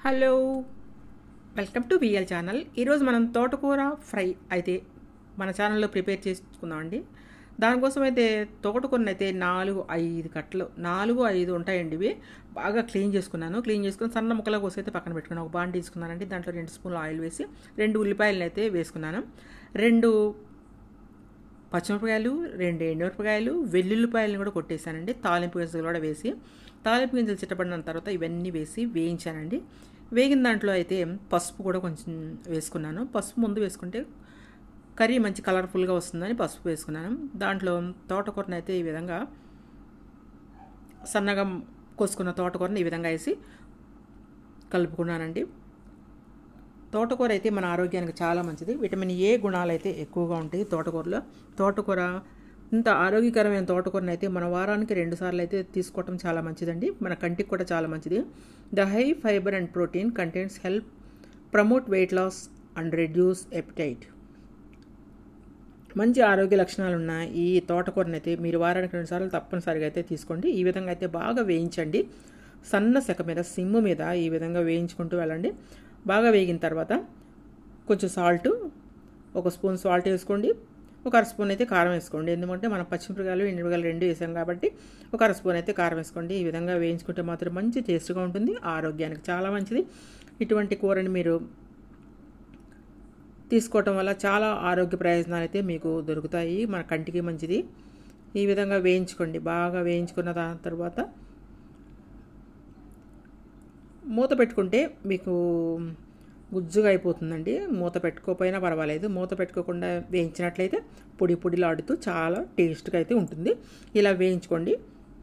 hello welcome to VL channel ఈరోజు మనం తోటకూర ఫ్రై అయితే మన ఛానల్లో ప్రిపేర్ చేసుకుందామండి దానికోసం అయితే తోటకూరని అయితే నాలుగు ఐదు కట్టలు నాలుగు ఐదు ఉంటాయండి ఇవి బాగా క్లీన్ చేసుకున్నాను క్లీన్ చేసుకుని సన్న ముక్కల కోసం అయితే పక్కన పెట్టుకున్నాను ఒక బాండి తీసుకున్నానండి దాంట్లో రెండు స్పూన్లు ఆయిల్ వేసి రెండు ఉల్లిపాయలను అయితే వేసుకున్నాను రెండు పచ్చిమిరపకాయలు రెండు ఎండుమిరపకాయలు వెల్లుల్లిపాయలను కూడా కొట్టేశానండి తాలింపు గింజలు కూడా వేసి తాలింపు గింజలు చిట్టబడిన తర్వాత ఇవన్నీ వేసి వేయించానండి వేగిన దాంట్లో అయితే పసుపు కూడా కొంచెం వేసుకున్నాను పసుపు ముందు వేసుకుంటే కర్రీ మంచి కలర్ఫుల్గా వస్తుందని పసుపు వేసుకున్నాను దాంట్లో తోటకూరని అయితే ఈ విధంగా సన్నగా కోసుకున్న తోటకూరని ఈ విధంగా వేసి కలుపుకున్నానండి తోటకూర అయితే మన ఆరోగ్యానికి చాలా మంచిది విటమిన్ ఏ గుణాలు అయితే ఎక్కువగా ఉంటాయి తోటకూరలో తోటకూర ఇంత ఆరోగ్యకరమైన తోటకూరని అయితే మన వారానికి రెండు సార్లు అయితే తీసుకోవటం చాలా మంచిదండి మన కంటికి కూడా చాలా మంచిది the high fibre and protein contents help promote weight loss and reduce appetite మంచి ఆరోగ్య లక్షణాలు ఉన్న ఈ తోటకూరని అయితే మీరు వారానికి రెండు సార్లు తప్పనిసరిగా అయితే తీసుకోండి ఈ విధంగా అయితే బాగా వేయించండి సన్న సెక మీద సిమ్ము మీద ఈ విధంగా వేయించుకుంటూ వెళ్ళండి బాగా వేగిన తర్వాత కొంచెం సాల్ట్ ఒక స్పూన్ సాల్ట్ వేసుకోండి ఒక అర స్పూన్ అయితే కారం వేసుకోండి ఎందుకంటే మనం పచ్చిమిరపకాయలు ఎండుమిరపకాయలు రెండు వేసాం కాబట్టి ఒక అర స్పూన్ అయితే కారం వేసుకోండి ఈ విధంగా వేయించుకుంటే మాత్రం మంచి టేస్ట్గా ఉంటుంది ఆరోగ్యానికి చాలా మంచిది ఇటువంటి కూరని మీరు తీసుకోవటం వల్ల చాలా ఆరోగ్య ప్రయోజనాలు అయితే మీకు దొరుకుతాయి మన కంటికి మంచిది ఈ విధంగా వేయించుకోండి బాగా వేయించుకున్న దాని తర్వాత మూత పెట్టుకుంటే మీకు గుజ్జుగా అయిపోతుందండి మూత పెట్టుకోకపోయినా పర్వాలేదు మూత పెట్టుకోకుండా వేయించినట్లయితే పొడి పొడిలాడుతూ చాలా టేస్ట్గా అయితే ఉంటుంది ఇలా వేయించుకోండి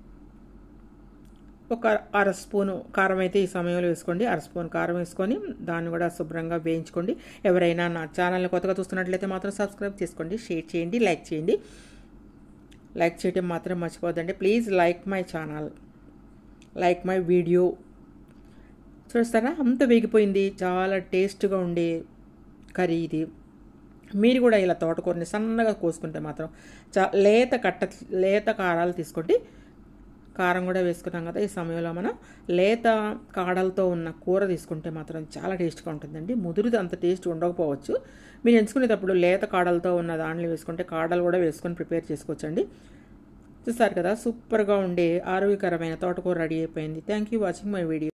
ఒక అర స్పూను కారం అయితే ఈ సమయంలో వేసుకోండి అర స్పూన్ కారం వేసుకొని దాన్ని కూడా శుభ్రంగా వేయించుకోండి ఎవరైనా నా ఛానల్ని కొత్తగా చూస్తున్నట్లయితే మాత్రం సబ్స్క్రైబ్ చేసుకోండి షేర్ చేయండి లైక్ చేయండి లైక్ చేయడం మాత్రం మర్చిపోద్దండి please like my channel like my video చూస్తారా అంత వేగిపోయింది చాలా టేస్ట్గా ఉండే కర్రీ ఇది మీరు కూడా ఇలా తోటకూరని సన్నగా కోసుకుంటే మాత్రం చా లేత కట్ట లేత కారాలు తీసుకోండి కారం కూడా వేసుకున్నాం కదా ఈ సమయంలో మనం లేత కాడలతో ఉన్న కూర తీసుకుంటే మాత్రం చాలా టేస్ట్గా ఉంటుందండి ముదురుది అంత టేస్ట్ ఉండకపోవచ్చు మీరు ఎంచుకునేటప్పుడు లేత కాడలతో ఉన్న దాంట్లో వేసుకుంటే కాడలు కూడా వేసుకొని ప్రిపేర్ చేసుకోవచ్చండి చూస్తారు కదా సూపర్గా ఉండే ఆరోగ్యకరమైన తోటకూర రెడీ అయిపోయింది thank you watching my video